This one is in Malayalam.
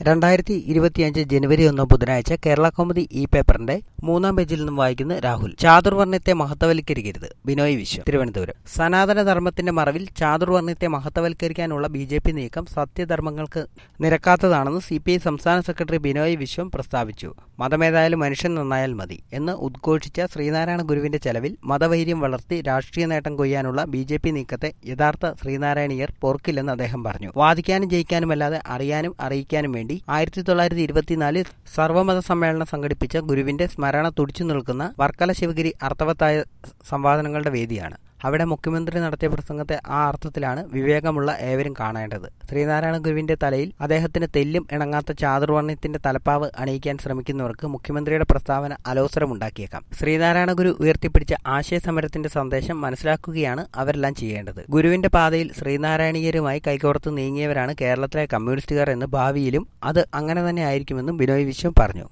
രണ്ടായിരത്തി ഇരുപത്തിയഞ്ച് ജനുവരി ഒന്ന് ബുധനാഴ്ച കേരള കൗമുദി ഇ പേപ്പറിന്റെ മൂന്നാം പേജിൽ നിന്നും വായിക്കുന്ന രാഹുൽ ചാതുർവർണ്ണത്തെ മഹത്വവൽക്കരിക്കരുത് ബിനോയ് വിശ്വം തിരുവനന്തപുരം സനാതന ധർമ്മത്തിന്റെ മറവിൽ ചാതുർവർണ്ണത്തെ മഹത്വവൽക്കരിക്കാനുള്ള ബി ജെ പി നീക്കം സത്യധർമ്മങ്ങൾക്ക് നിരക്കാത്തതാണെന്ന് സി പി ഐ സംസ്ഥാന സെക്രട്ടറി ബിനോയ് വിശ്വം പ്രസ്താവിച്ചു മതമേതായാലും മനുഷ്യൻ നന്നായാൽ മതി എന്ന് ഉദ്ഘോഷിച്ച ശ്രീനാരായണ ഗുരുവിന്റെ ചെലവിൽ മതവൈര്യം വളർത്തി രാഷ്ട്രീയ നേട്ടം കൊയ്യാനുള്ള ബി ജെ പി നീക്കത്തെ യഥാർത്ഥ ശ്രീനാരായണീയർ പോർക്കില്ലെന്ന് അദ്ദേഹം പറഞ്ഞു വാദിക്കാനും ജയിക്കാനുമല്ലാതെ അറിയാനും അറിയിക്കാനും വേണ്ടി ആയിരത്തി തൊള്ളായിരത്തി ഇരുപത്തിനാലിൽ സർവമത സമ്മേളനം സംഘടിപ്പിച്ച ഗുരുവിന്റെ സ്മരണ തുടിച്ചു നിൽക്കുന്ന വർക്കല ശിവഗിരി അർത്ഥവത്തായ സംവാദനങ്ങളുടെ വേദിയാണ് അവിടെ മുഖ്യമന്ത്രി നടത്തിയ പ്രസംഗത്തെ ആ അർത്ഥത്തിലാണ് വിവേകമുള്ള ഏവരും കാണേണ്ടത് ശ്രീനാരായണ ഗുരുവിന്റെ തലയിൽ അദ്ദേഹത്തിന് തെല്ലും ഇണങ്ങാത്ത ചാതുർവർണ്ണത്തിന്റെ തലപ്പാവ് അണിയിക്കാൻ ശ്രമിക്കുന്നവർക്ക് മുഖ്യമന്ത്രിയുടെ പ്രസ്താവന അലോസരമുണ്ടാക്കിയേക്കാം ശ്രീനാരായണ ഗുരു ഉയർത്തിപ്പിടിച്ച ആശയ സമരത്തിന്റെ സന്ദേശം മനസ്സിലാക്കുകയാണ് അവരെല്ലാം ചെയ്യേണ്ടത് ഗുരുവിന്റെ പാതയിൽ ശ്രീനാരായണീയരുമായി കൈകോർത്ത് നീങ്ങിയവരാണ് കേരളത്തിലെ കമ്മ്യൂണിസ്റ്റുകാർ എന്ന് ഭാവിയിലും അത് അങ്ങനെ തന്നെ ആയിരിക്കുമെന്നും ബിനോയ് വിശ്വം പറഞ്ഞു